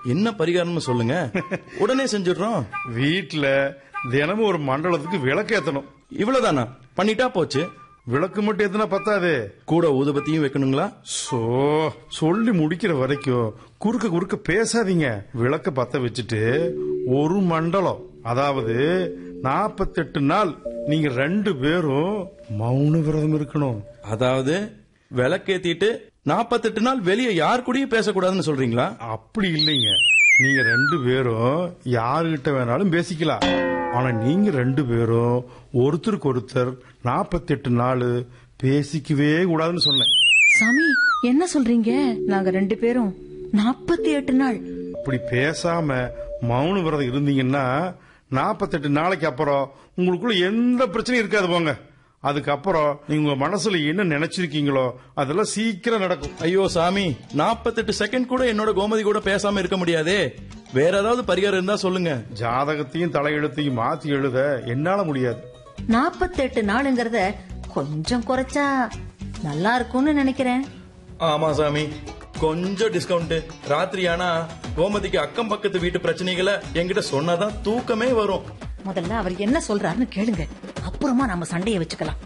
என்ன பரிகாரம்னு சொல்லுங்க உடனே செஞ்சிடுறோம் வீட்டுல தினமும் ஒரு மண்டலத்துக்கு விளக்கு ஏத்தணும் இவ்வளவுதானா பண்ணிட்டா போச்சு விளக்கு மட்டும் ஏத்தினா பத்தாது கூட ஊதுபத்தியும் வைக்கணுங்களா சோ சொல்லி முடிக்கிற வரைக்கும் குறுக்க குறுக்க பேசாதீங்க விளக்க பத்த வச்சுட்டு ஒரு மண்டலம் அதாவது நாற்பத்தெட்டு நாள் நீங்க ரெண்டு பேரும் மௌன விரதம் இருக்கணும் அதாவது விளக்கேத்திட்டு நாற்பத்தெட்டு நாள் வெளியே யார் கூடயும் பேசக்கூடாதுன்னு சொல்றீங்களா அப்படி இல்லைங்க நீங்க ரெண்டு பேரும் யாருகிட்ட வேணாலும் பேசிக்கலாம் ஆனா நீங்க ரெண்டு பேரும் ஒருத்தருக்கு ஒருத்தர் நாற்பத்தெட்டு நாள் பேசிக்கவே கூடாதுன்னு சொன்னேன் சாமி என்ன சொல்றீங்க நாங்க ரெண்டு பேரும் நாற்பத்தி எட்டு நாள் அப்படி பேசாம மௌன விரதம் இருந்தீங்கன்னா நாற்பத்தெட்டு நாளைக்கு அப்புறம் உங்களுக்குள்ள எந்த பிரச்சனையும் இருக்காது போங்க அதுக்கப்புறம் நீங்க உங்க மனசுல என்ன நினைச்சிருக்கீங்களோ அதெல்லாம் சீக்கிரம் நடக்கும் ஐயோ சாமி நாற்பத்தெட்டு செகண்ட் கூட என்னோட கோமதி கூட பேசாம இருக்க முடியாதே வேற ஏதாவது பரிகாரம் இருந்தா சொல்லுங்க ஜாதகத்தையும் தலையெழுத்தையும் மாத்தி எழுத என்னால முடியாது நாற்பத்தெட்டு நாளுங்கிறத கொஞ்சம் குறைச்சா நல்லா இருக்கும்னு நினைக்கிறேன் ஆமா சாமி கொஞ்சம் டிஸ்கவுண்ட் ராத்திரி ஆனா கோமதிக்கு அக்கம் பக்கத்து வீட்டு பிரச்சனைகளை என்கிட்ட சொன்னாதான் தூக்கமே வரும் முதல்ல அவர் என்ன சொல்றாருன்னு கேளுங்க அப்புறமா நம்ம சண்டைய வச்சுக்கலாம்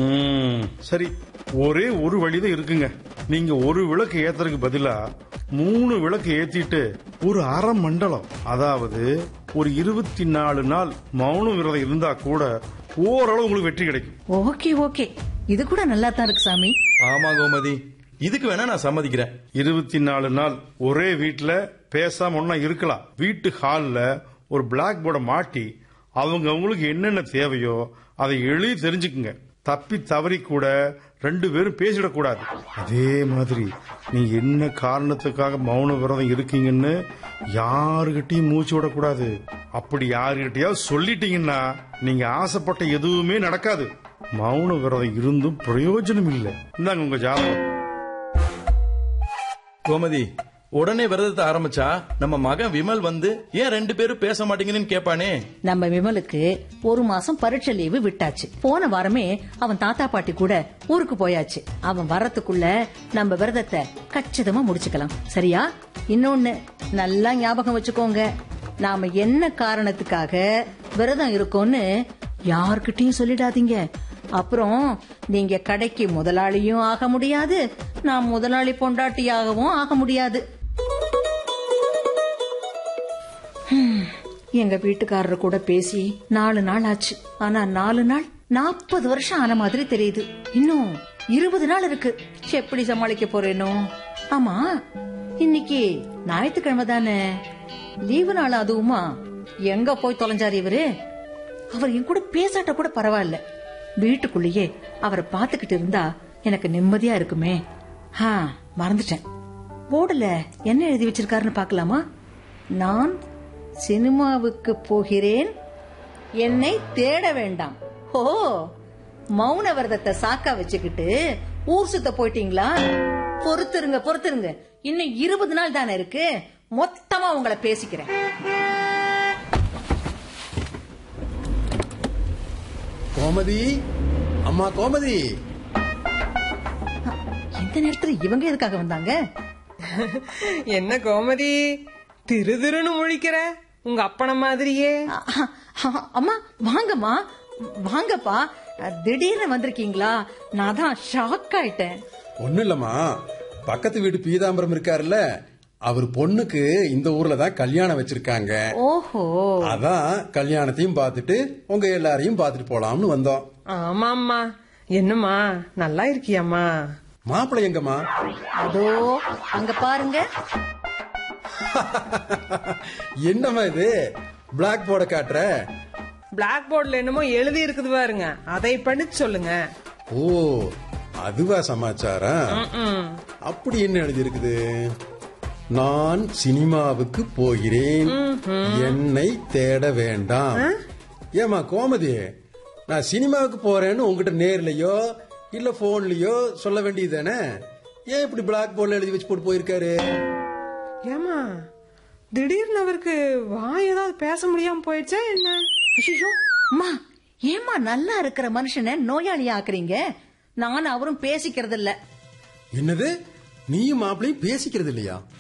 ம், சரி ஒரே ஒரு வழிதான் இருக்குங்க நீங்க ஒரு விளக்கு ஏத்துறதுக்கு பதிலா மூணு விளக்கு ஏத்திட்டு ஒரு அரை மண்டலம் அதாவது ஒரு இருபத்தி நாலு நாள் மௌன விரதம் இருந்தா கூட ஓரளவு உங்களுக்கு வெற்றி கிடைக்கும் ஓகே ஓகே இது கூட நல்லா தான் இருக்கு சாமி ஆமா கோமதி இதுக்கு வேணா நான் சம்மதிக்கிறேன் இருபத்தி நாலு நாள் ஒரே வீட்டுல பேசாம ஒன்னா இருக்கலாம் வீட்டு ஹால்ல ஒரு பிளாக் போர்டை மாட்டி அவங்க அவங்களுக்கு என்னென்ன தேவையோ அதை எழுதி தெரிஞ்சுக்குங்க தப்பி தவறி கூட ரெண்டு பேரும் பேசிடக்கூடாது அதே மாதிரி நீங்க என்ன காரணத்துக்காக மௌன விரதம் இருக்கீங்கன்னு யாருகிட்டயும் மூச்சு விடக்கூடாது அப்படி யாருகிட்டயாவது சொல்லிட்டீங்கன்னா நீங்க ஆசைப்பட்ட எதுவுமே நடக்காது மௌன விரதம் இருந்தும் பிரயோஜனம் இல்லை இந்தாங்க உங்க ஜாதகம் கோமதி உடனே விரதத்தை ஆரம்பிச்சா நம்ம மகன் விமல் வந்து ஏன் ரெண்டு பேரும் பேச மாட்டீங்கன்னு கேட்பானே நம்ம விமலுக்கு ஒரு மாசம் பரீட்சை லீவு விட்டாச்சு போன வாரமே அவன் தாத்தா பாட்டி கூட ஊருக்கு போயாச்சு அவன் வரத்துக்குள்ள நம்ம விரதத்தை கச்சிதமா முடிச்சுக்கலாம் சரியா இன்னொன்னு நல்லா ஞாபகம் வச்சுக்கோங்க நாம என்ன காரணத்துக்காக விரதம் இருக்கோம்னு யார்கிட்டயும் சொல்லிடாதீங்க அப்புறம் நீங்க கடைக்கு முதலாளியும் ஆக முடியாது நான் முதலாளி பொண்டாட்டியாகவும் ஆக முடியாது எங்க வீட்டுக்காரர் கூட பேசி நாலு நாள் ஆச்சு ஆனா நாலு நாள் நாற்பது வருஷம் ஆன மாதிரி தெரியுது இன்னும் இருபது நாள் இருக்கு எப்படி சமாளிக்க போறேனோ ஆமா இன்னைக்கு ஞாயிற்றுக்கிழமை தானே லீவு நாள் அதுவுமா எங்க போய் தொலைஞ்சாரு இவரு அவர் என் கூட பேசாட்ட கூட பரவாயில்ல வீட்டுக்குள்ளேயே அவரை பாத்துக்கிட்டு இருந்தா எனக்கு நிம்மதியா இருக்குமே ஹா மறந்துட்டேன் போர்டுல என்ன எழுதி வச்சிருக்காருன்னு பார்க்கலாமா நான் சினிமாவுக்கு போகிறேன் என்னை தேட வேண்டாம் ஓ மௌன விரதத்தை சாக்கா வச்சுக்கிட்டு ஊர் சுத்த போயிட்டீங்களா பொறுத்துருங்க பொறுத்துருங்க இன்னும் இருபது நாள் தானே இருக்கு மொத்தமா உங்களை பேசிக்கிறேன் கோமதி அம்மா கோமதி எந்த நேரத்துல இவங்க எதுக்காக வந்தாங்க என்ன கோமதி திரு திருன்னு முழிக்கிற உங்க அப்பன மாதிரியே அ- அ- அம்மா வாங்கம்மா வாங்கப்பா திடீர்னு வந்திருக்கீங்களா நான் தான் ஷாக் ஆயிட்டேன் ஒண்ணும் இல்லம்மா பக்கத்து வீடு பீதாம்பரம் இருக்காருல்ல அவர் பொண்ணுக்கு இந்த ஊர்ல தான் கல்யாணம் வச்சிருக்காங்க ஓஹோ அதான் கல்யாணத்தையும் பார்த்துட்டு உங்க எல்லாரையும் பார்த்துட்டு போலாம்னு வந்தோம் ஆமாம்மா என்னம்மா நல்லா இருக்கியாம்மா மாப்பிள்ளை எங்கம்மா அதோ அங்க பாருங்க என்னம்மா இது பிளாக் போர்டை காட்டுற பிளாக் போர்டுல என்னமோ எழுதி இருக்குது பாருங்க அதை படிச்சு சொல்லுங்க ஓ அதுவா சமாச்சாரம் ம். அப்படி என்ன எழுதி இருக்குது நான் சினிமாவுக்கு போகிறேன் என்னை தேட வேண்டாம் ஏமா கோமதி நான் சினிமாவுக்கு போறேன்னு உங்ககிட்ட நேர்லயோ இல்ல போன்லயோ சொல்ல வேண்டியதுதானே ஏன் இப்படி பிளாக் போர்ட்ல எழுதி வச்சு போட்டு போயிருக்காரு ஏமா திடீர்னு அவருக்கு வாய் ஏதாவது பேச முடியாம போயிடுச்சா என்ன ஐயோ அம்மா ஏமா நல்லா இருக்கிற மனுஷனை நோயாளி ஆக்குறீங்க நானும் அவரும் பேசிக்கிறது இல்ல என்னது நீயும் மாப்பிளையும் பேசிக்கிறது இல்லையா